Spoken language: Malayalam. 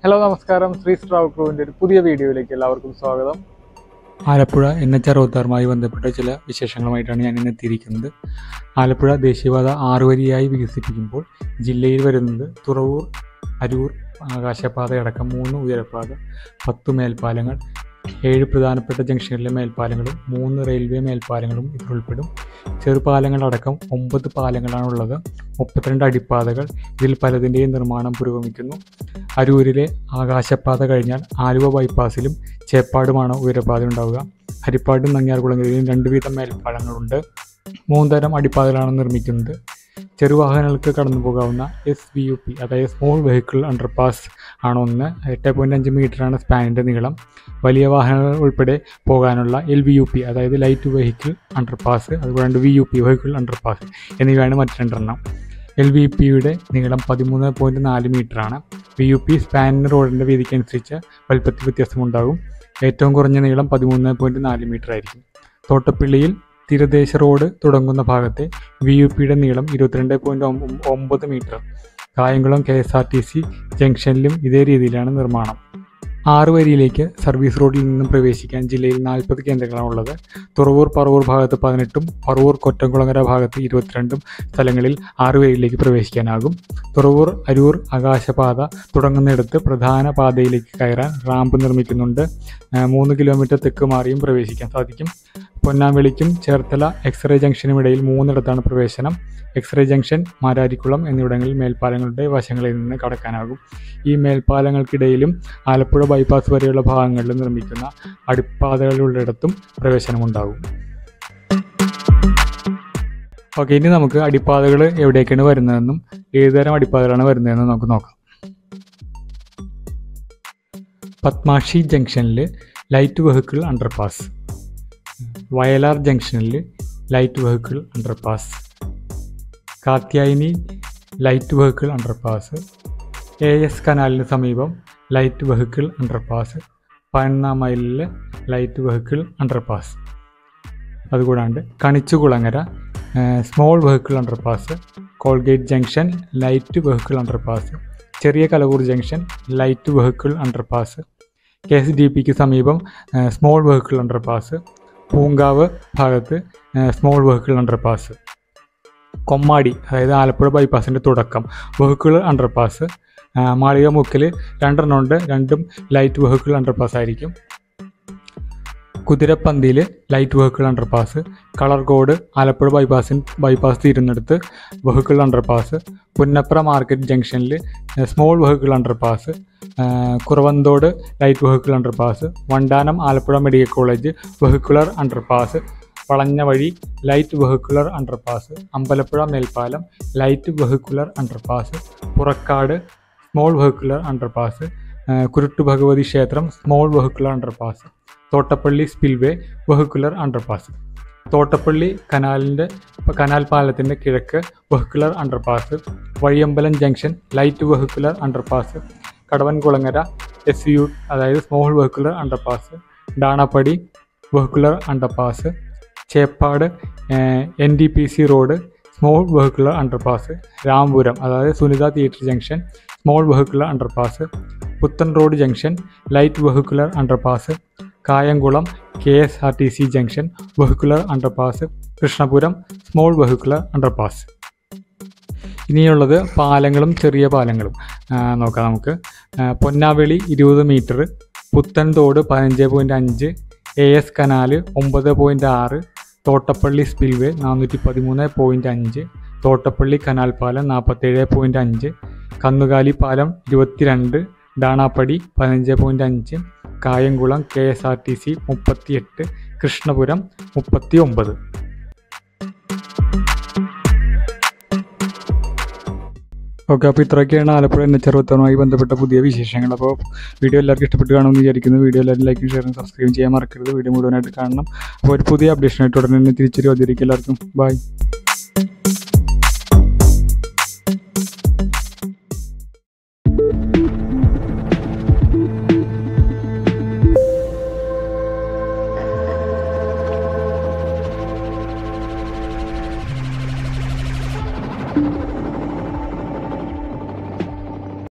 ഹലോ നമസ്കാരം ശ്രീ സ്ട്രാവ് ക്രൂവിൻ്റെ ഒരു പുതിയ വീഡിയോയിലേക്ക് എല്ലാവർക്കും സ്വാഗതം ആലപ്പുഴ എൻ എച്ച് അറുപത്താറുമായി ബന്ധപ്പെട്ട ചില വിശേഷങ്ങളുമായിട്ടാണ് ഞാൻ ഇന്ന് എത്തിയിരിക്കുന്നത് ആലപ്പുഴ ദേശീയപാത ആറുവരിയായി വികസിപ്പിക്കുമ്പോൾ ജില്ലയിൽ വരുന്നത് തുറവൂർ അരൂർ ആകാശപാതയടക്കം മൂന്ന് ഉയരപ്പാത പത്ത് മേൽപ്പാലങ്ങൾ ഏഴ് പ്രധാനപ്പെട്ട ജംഗ്ഷനിലെ മേൽപ്പാലങ്ങളും മൂന്ന് റെയിൽവേ മേൽപ്പാലങ്ങളും ഇതിലുൾപ്പെടും ചെറുപാലങ്ങളടക്കം ഒമ്പത് പാലങ്ങളാണുള്ളത് മുപ്പത്തിരണ്ട് അടിപ്പാതകൾ ഇതിൽ പലതിൻ്റെയും നിർമ്മാണം പുരോഗമിക്കുന്നു അരൂരിലെ ആകാശപാത കഴിഞ്ഞാൽ ആലുവ ബൈപ്പാസിലും ചേപ്പാടുമാണ് ഉയരപാത ഉണ്ടാവുക ഹരിപ്പാടും നങ്ങിയാർകുളങ്ങളിലും രണ്ട് വീതം മേൽപ്പാലങ്ങളുണ്ട് മൂന്ന് തരം അടിപ്പാതകളാണ് നിർമ്മിക്കുന്നത് ചെറുവാഹനങ്ങൾക്ക് കടന്നു പോകാവുന്ന എസ് വി യു പി അതായത് സ്മോൾ വെഹിക്കിൾ അണ്ടർപാസ് ആണ് ഒന്ന് എട്ട് പോയിൻറ്റ് അഞ്ച് മീറ്ററാണ് സ്പാനിൻ്റെ നീളം വലിയ വാഹനങ്ങൾ ഉൾപ്പെടെ പോകാനുള്ള എൽ വി യു പി അതായത് ലൈറ്റ് വെഹിക്കിൾ അണ്ടർപാസ് അതുകൂടാണ്ട് V U P vehicle underpass എന്നിവയാണ് മറ്റ് രണ്ടെണ്ണം എൽ വി പിയുടെ നീളം പതിമൂന്ന് പോയിൻറ്റ് നാല് മീറ്ററാണ് വി യു പി സ്പാൻ റോഡിൻ്റെ വീതിക്കനുസരിച്ച് വലുപ്പത്തിൽ വ്യത്യാസമുണ്ടാകും ഏറ്റവും കുറഞ്ഞ നീളം പതിമൂന്ന് പോയിൻറ്റ് നാല് മീറ്റർ ആയിരിക്കും തോട്ടപ്പള്ളിയിൽ തീരദേശ റോഡ് തുടങ്ങുന്ന ഭാഗത്തെ വി യു പിയുടെ നീളം ഇരുപത്തിരണ്ട് പോയിൻറ്റ് ഒമ്പത് metre Kayamkulam K S R T C ജംഗ്ഷനിലും ഇതേ രീതിയിലാണ് നിർമ്മാണം ആറ് വരിയിലേക്ക് സർവീസ് റോഡിൽ നിന്നും പ്രവേശിക്കാൻ ജില്ലയിൽ നാൽപ്പത് കേന്ദ്രങ്ങളാണുള്ളത് തുറവൂർ പറവൂർ ഭാഗത്ത് പതിനെട്ടും പറവൂർ കൊറ്റംകുളങ്ങര ഭാഗത്ത് ഇരുപത്തിരണ്ടും സ്ഥലങ്ങളിൽ ആറ് വരിയിലേക്ക് പ്രവേശിക്കാനാകും തുറവൂർ അരൂർ ആകാശപാത തുടങ്ങുന്നിടത്ത് പ്രധാന പാതയിലേക്ക് കയറാൻ റാമ്പ് നിർമ്മിക്കുന്നുണ്ട് ആ, മൂന്ന് കിലോമീറ്റർ തെക്ക് മാറിയും പ്രവേശിക്കാൻ സാധിക്കും പൊന്നാമ്പളിക്കും ചേർത്തല എക്സ്റേ ജംഗ്ഷനും ഇടയിൽ മൂന്നിടത്താണ് പ്രവേശനം എക്സ്റേ ജംഗ്ഷൻ മാരാരിക്കുളം എന്നിവിടങ്ങളിൽ മേൽപ്പാലങ്ങളുടെ വശങ്ങളിൽ നിന്ന് കടക്കാനാകും ഈ മേൽപ്പാലങ്ങൾക്കിടയിലും ആലപ്പുഴ ബൈപ്പാസ് വരെയുള്ള ഭാഗങ്ങളിൽ നിർമ്മിക്കുന്ന അടിപ്പാതകളുള്ളിടത്തും പ്രവേശനമുണ്ടാകും ഓക്കെ ഇനി നമുക്ക് അടിപ്പാതകൾ എവിടേക്കാണ് വരുന്നതെന്നും ഏതുതരം അടിപ്പാതകളാണ് വരുന്നതെന്നും നമുക്ക് നോക്കാം പത്മാക്ഷി ജംഗ്ഷനിൽ ലൈറ്റ് വെഹിക്കിൾ അണ്ടർപാസ് വയലാർ ജംഗ്ഷനിൽ light vehicle underpass Kathyayani light vehicle underpass A S കനാലിന് സമീപം ലൈറ്റ് വെഹിക്കിൾ അണ്ടർപാസ് പതിനൊന്നാം ലൈറ്റ് വെഹിക്കിൾ അണ്ടർപാസ് അതുകൂടാണ്ട് Kanichukulangara small vehicle underpass Colgate junction light vehicle underpass ചെറിയ Kalavoor junction light vehicle underpass K S D പിക്ക് സമീപം സ്മോൾ വെഹിക്കിൾ അണ്ടർപാസ് പൂങ്കാവ് ഭാഗത്ത് സ്മോൾ വെഹിക്കിൾ അണ്ടർപാസ് കൊമ്മാടി അതായത് ആലപ്പുഴ ബൈപ്പാസിൻ്റെ തുടക്കം വെഹിക്കിൾ അണ്ടർപാസ് മാളികമുക്കിൽ രണ്ടെണ്ണമുണ്ട് രണ്ടും ലൈറ്റ് വെഹിക്കിൾ അണ്ടർപാസ് ആയിരിക്കും കുതിരപ്പന്തിയിൽ light vehicle underpass Kalarcode Alappuzha ബൈപ്പാസിൻ ബൈപ്പാസ് തീരുന്നിടത്ത് വെഹിക്കിൾ അണ്ടർപാസ് പുന്നപ്ര മാർക്കറ്റ് ജംഗ്ഷനിൽ small vehicle underpass Kuravanthode light vehicle underpass Vandanam Alappuzha medical college vehicular underpass വളഞ്ഞ വഴി ലൈറ്റ് വെഹിക്കുലർ അണ്ടർപാസ് അമ്പലപ്പുഴ മേൽപ്പാലം light vehicular underpass Purakkad small vehicular underpass Kuruttu Bhagavathi ക്ഷേത്രം small vehicular underpass Thottappally spillway vehicular underpass Thottappally കനാലിൻ്റെ കനാൽ പാലത്തിൻ്റെ കിഴക്ക് vehicular underpass Vazhiyambalam junction light vehicular underpass Kadavankulangara S U അതായത് small vehicular underpass Danappady vehicular underpass Cheppad N D P C road small vehicular underpass Rampuram അതായത് Sunitha theatre junction small vehicular underpass Puthen road junction light vehicular underpass Kayamkulam K S R T C junction vehicular underpass Krishnapuram small vehicular underpass ഇനിയുള്ളത് പാലങ്ങളും ചെറിയ പാലങ്ങളും ആ, നോക്കാം നമുക്ക് ആ, പൊന്നാവെളി ഇരുപത് മീറ്റർ പുത്തൻതോട് പതിനഞ്ച് പോയിൻറ്റ് അഞ്ച് എ എസ് കനാല് ഒമ്പത് പോയിൻറ്റ് ആറ് തോട്ടപ്പള്ളി സ്പിൽവേ നാനൂറ്റി പതിമൂന്ന് പോയിൻറ്റ് അഞ്ച് തോട്ടപ്പള്ളി കനാൽ പാലം നാൽപ്പത്തേഴ് പോയിൻറ്റ് അഞ്ച് കന്നുകാലി പാലം ഇരുപത്തിരണ്ട് ഡാണാപ്പടി പതിനഞ്ച് പോയിൻറ്റ് അഞ്ച് Kayamkulam K S R T C മുപ്പത്തിയെട്ട് കൃഷ്ണപുരം മുപ്പത്തി ഒമ്പത് ഓക്കെ അപ്പോൾ ഇത്രയൊക്കെയാണ് ആലപ്പുഴ എൻ എച്ച് അറുപത്താറുമായി ബന്ധപ്പെട്ട പുതിയ വിശേഷങ്ങൾ അപ്പോൾ വീഡിയോ എല്ലാവർക്കും ഇഷ്ടപ്പെട്ട് കാണുമെന്ന് വിചാരിക്കുന്നു വീഡിയോ എല്ലാവരും ലൈക്കും ഷെയറും സബ്സ്ക്രൈബ് ചെയ്യാൻ മറക്കരുത് വീഡിയോ മുഴുവനായിട്ട് കാണണം അപ്പോൾ ഒരു പുതിയ അപ്ഡേഷനായിട്ട് ഉടനെ തന്നെ തിരിച്ചു വന്നിരിക്കും എല്ലാവർക്കും ബൈ Thank